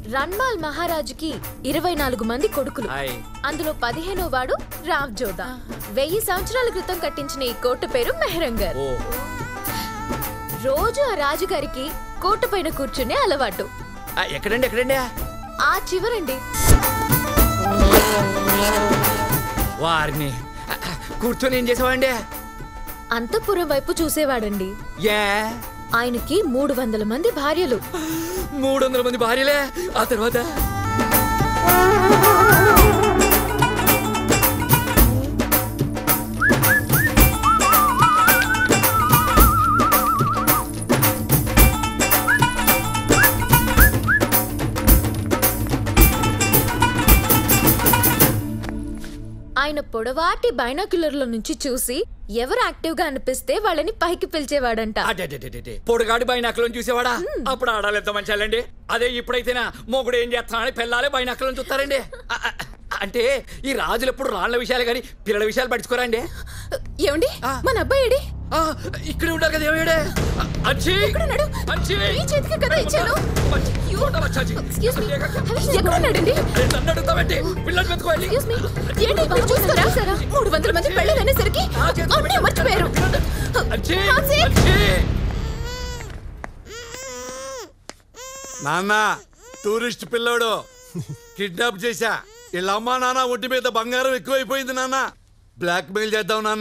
రన్మాల్ మహారాజుకి ఇరవై నాలుగు మంది కొడుకులు హాయ్ అందులో పదిహేనో వాడు రావ్ జోదా వెయ్యి సంవత్సరాల క్రితం కట్టించిన ఈ కోట పేరు మెహరంగర్ ఓ రోజు ఆ రాజుగారికి కోట పైన కూర్చునే అలవాటు ఆ, ఎక్కడండి ఎక్కడండి ఆ చివరండి వారిని ఆ, ఆ, కూర్చొని ఏం చేసావండి అంతఃపురం వైపు చూసేవాడండి ఏ ఆయనకి మూడు వందల మంది భార్యలు మూడు వందల మంది భార్యలే ఆ తర్వాత ఆయన పొడవాటి బైనాక్యులర్ల నుంచి చూసి ఎవరు యాక్టివ్ గా అనిపిస్తే వాళ్ళని పైకి పిలిచేవాడంట అడెడెడెడె. పొడుగాడి బైనాకలను చూసేవాడా అప్పుడు ఆడాలి ఎంత మంచి వాళ్ళండి అదే ఇప్పుడైతేనా మొగుడు ఏం చేస్తున్నాడని పిల్లాలే బైనాకలను చూస్తారండి ఆ, ఆ, అంటే ఈ రాజులు ఎప్పుడు రాళ్ల విషయాలు కానీ పిల్లల విషయాలు పట్టించుకోరండి ఏమండి మన అబ్బాయి ఏడి? ఆ, ఇక్కడే ఉంటారు కదా ఏమయ్యాడే అచ్చి ఎక్కడున్నాడు? అచ్చి ఈ చేతికి కదా ఇచ్చాను. అచ్చి, ఫోటో వచ్చాచి. Excuse me. ఎక్కడున్నాడండి? అరే, నన్ను అడుగుతావేంటి పిల్లలు వెతుకోవాలి Excuse me. ఏంటి బాబు చూస్తారా మూడు వందల మంది పెళ్ళిళ్ళు అనేసరికి అన్నీ మర్చిపోయారు అచ్చి హాన్సీ! అచ్చి నాన్న టూరిస్ట్ పిల్లోడు కిడ్నాప్ చేశా వీళ్ళ అమ్మా నాన్న ఒంటి మీద బంగారం ఎక్కువైపోయింది నాన్న బ్లాక్ మెయిల్ చేద్దాం నాన్న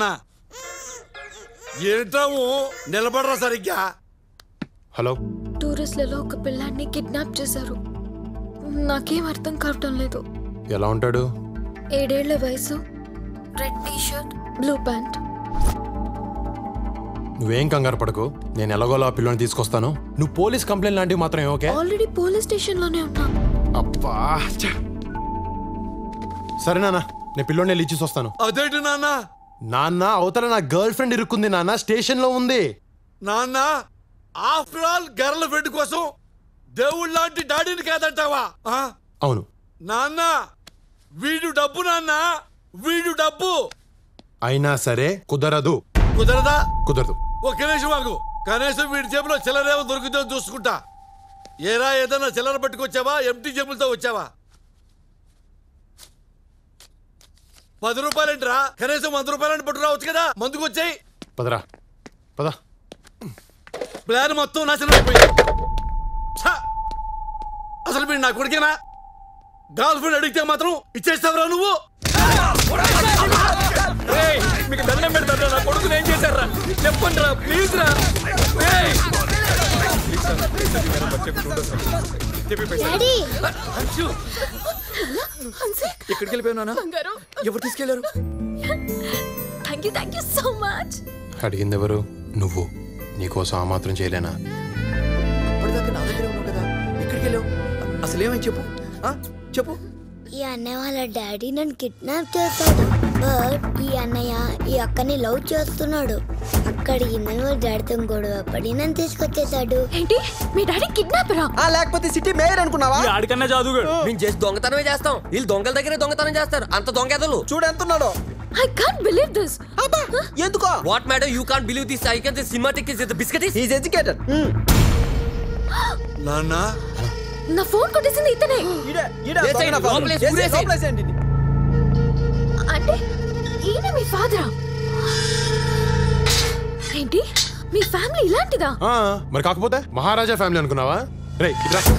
ఏంటాము నిలబడరా సరిగ్గా హలో టూరిస్ట్లలో ఒక పిల్లాన్ని కిడ్నాప్ చేశారు నాకేం అర్థం కావటం లేదు ఎలా ఉంటాడు ఏడేళ్ల వయసు red T shirt blue pant నువ్వేం కంగారు పడకు నేను ఎలాగోలా ఆ పిల్లని తీసుకొస్తాను నువ్వు పోలీస్ కంప్లైంట్ లాంటివి మాత్రం ఏం ఓకే ఆల్రెడీ పోలీస్ స్టేషన్ లోనే ఉన్నాం అబ్బా ఛ. సరే నాన్న నేను పిల్లోని వెళ్ళి ఇచ్చేసి వస్తాను అదేంటి నాన్న నాన్న అవతల నా గర్ల్ ఫ్రెండ్ ఇరుక్కుంది నాన్న స్టేషన్ లో ఉంది నాన్న ఆఫ్టర్ ఆల్ గర్ల్ ఫ్రెండ్ కోసం దేవుళ్ళ లాంటి డాడీని కాదంటావా ఆ? అవును నాన్న వీడు డబ్బు నాన్న వీడు డబ్బు అయినా సరే కుదరదు కుదరదా కుదరదు ఒక్క నిమిషం ఆగు కనీసం వీడి జేబులో చిల్లరేమో దొరికితే చూసుకుంటా ఏరా ఏదైనా చిల్లర పట్టుకొచ్చావా ఎంటీ జేబులతో వచ్చావా పది రూపాయలేంట్రా కనీసం వంద రూపాయలని పట్టు రావచ్చు కదా మందుకు వచ్చాయి పదరా పద ప్లాన్ మొత్తం నాశనం అయిపోయింది ఛ! అసలు వీడు నా కొడుకేనా గర్ల్ ఫ్రెండ్ అడిగితే మాత్రం ఇచ్చేస్తావురా నువ్వు ఏయ్, మీకు దండం పెడతారా నా కొడుకుని ఏం చేశారా చెప్పండి రా ప్లీజ్ రా ఏయ్! డాడీ అంశు ఎక్కడికి వెళ్ళిపోయావు నాన్న ఎవరు తీసుకెళ్లారు thank you thank you so much అడిగింది ఎవరు నువ్వు నీకోసం ఆ మాత్రం చేయలేనా అప్పటిదాకా నా దగ్గర ఉన్నావు కదా ఎక్కడికి వెళ్ళావు అసలు ఏమని చెప్పు ఆ? చెప్పు ఈ అన్నయ్య వాళ్ళ డాడీ నన్ను కిడ్నాప్ చేశాడు బట్ ఈ అన్నయ్య ఈ అక్కని లవ్ చేస్తున్నాడు అక్కడ ఇందని వాళ్ళ డాడీతో గొడవ పడి నన్ను తీసుకొచ్చేసాడు ఏంటి మీ డాడీ కిడ్నాపరా ఆ లేకపోతే సిటీ మేయర్ అనుకున్నావా ఆడికన్నా జాదుగాడు మేము చేసి దొంగతనమే చేస్తాం వీళ్ళు దొంగల దగ్గరే దొంగతనం చేస్తారు అంత దొంగెదలు చూడు ఎంత ఉన్నాడో ఐ కాంట్ బిలీవ్ దిస్ ఎందుకో what madam you can't believe this I can cinematic is biscuit is educated నాన్న నా ఫోన్ కొట్టేసింది ఇతనే ఈడే ఈడే వేసేయండి, దొంగ నా ఫోన్. లోపలేసి వేసేయ్, ఊరేసేయ్. లోపలేసేయండి ఇది. అంటే ఈయన మీ ఫాదరా ఏంటి మీ ఫ్యామిలీ ఇలాంటిదా ఆ, మరి కాకపోతే మహారాజా ఫ్యామిలీ అనుకున్నావా రే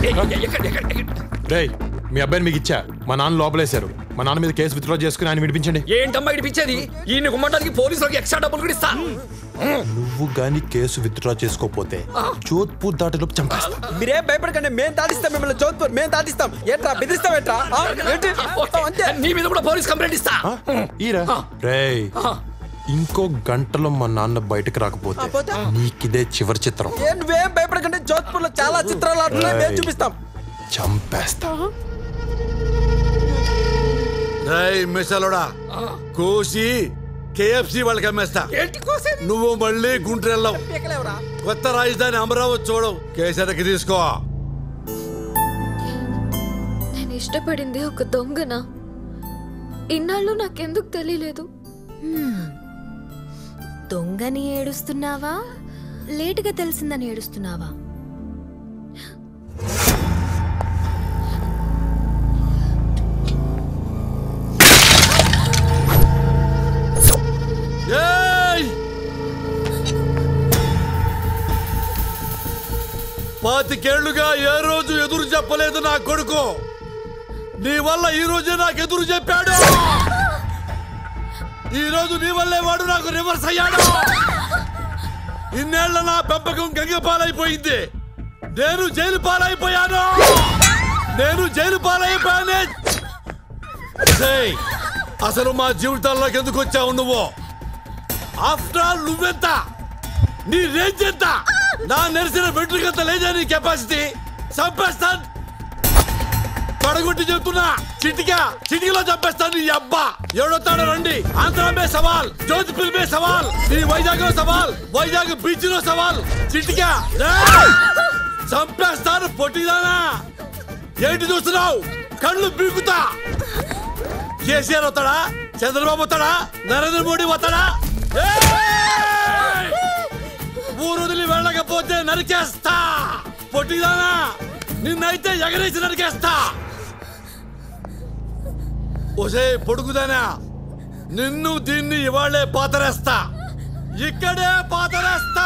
రే మీ అబ్బాయిని మీకు ఇచ్చా మా నాన్న లోపలేశారు మా నాన్న మీద కేసు విత్డ్రా చేసుకుని ఆయన విడిపించండి ఏంటమ్మా ఇడిపించేది ఈయన గుమ్మటానికి పోలీసులకి ఎక్స్ట్రా డబ్బులు కూడా ఇస్తా నువ్వు గాని కేసు విత్డ్రా చేసుకోపోతే జోధ్పూర్ దాటిలోపు చంపేస్తా మీరేం భయపడకండి మేము దాటిస్తాం మిమ్మల్ని జోధ్పూర్ మేము దాటిస్తాం ఏంట్రా బెదిరిస్తాం ఏంట్రా ఆ, ఏంటి మొత్తం అంతే నీ మీద కూడా పోలీస్ కంప్లైంట్ ఇస్తా ఆ, ఈరా రేయ్ ఇంకో గంటలో మా నాన్న బయటకు రాకపోతే ఆ, పోతే? నీకిదే చివరి చిత్రం ఏ నువ్వేం భయపడకండి జోధ్పూర్ లో చాలా చిత్రాలు ఆడుతున్నాయి మేము ఏయ్. చూపిస్తాం చంపేస్తా రేయ్ మిసలోడా కోసి కేఎఫ్సి వాళ్ళకి అమ్మేస్తా ఏంటి కోసేది నువ్వు మళ్ళీ గుంటూరు వెళ్ళవు పీకలేవురా కొత్త రాజధాని అమరావతి చూడవు కేసరికి తీసుకో నేను ఇష్టపడింది ఒక దొంగన ఇన్నాళ్ళు నాకెందుకు తెలియలేదు దొంగని ఏడుస్తున్నావా లేటుగా తెలిసిందని ఏడుస్తున్నావా పాతికేళ్లుగా ఏ రోజు ఎదురు చెప్పలేదు నా కొడుకు నీ వల్ల ఈ రోజే నాకు ఎదురు చెప్పాడు ఈ రోజు నీ వల్లే వాడు నాకు రివర్స్ అయ్యాడు ఇన్నేళ్ల నా పెంపకం గంగ పాలైపోయింది నేను జైలు పాలైపోయాను నేను జైలు పాలైపోయానే ఛేయ్, అసలు మా జీవితాల్లోకి ఎందుకు వచ్చావు నువ్వు ఆఫ్టర్ ఆల్ నువ్వెంత నీ రేంజ్ ఎంత నా నెరిసిన వెంట్రుకంత లేదా నీ కెపాసిటీ చంపేస్తాను పడగొట్టి చెప్తున్నా చిటికా చిటికలో చంపేస్తాను నీ అబ్బా ఎవడొస్తాడో రండి ఆంధ్ర మే సవాల్ జోధ్పూర్ మే సవాల్ నీ వైజాగ్ లో సవాల్ వైజాగ్ బీచ్ లో సవాల్ చిటికా రేయ్! చంపేస్తాను పొట్టిదానా ఏంటి చూస్తున్నావు కళ్ళు పీకుతా కేసీఆర్ వస్తాడా చంద్రబాబు వస్తాడా నరేంద్ర మోడీ వస్తాడా ఏయ్! ఊరు వదిలి వెళ్ళకపోతే నరికేస్తా పొట్టిదానా నిన్నైతే ఎగరేసి నరికేస్తా ఒసే పొడుగుదానా నిన్ను దీన్ని ఇవాళ్లే పాతరేస్తా ఇక్కడే పాతరేస్తా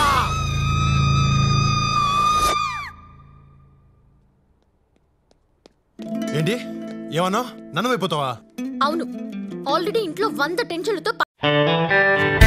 ఏంటి ఏమన్నా నన్ను అయిపోతావా అవును ఆల్రెడీ ఇంట్లో వంద టెన్షన్లతో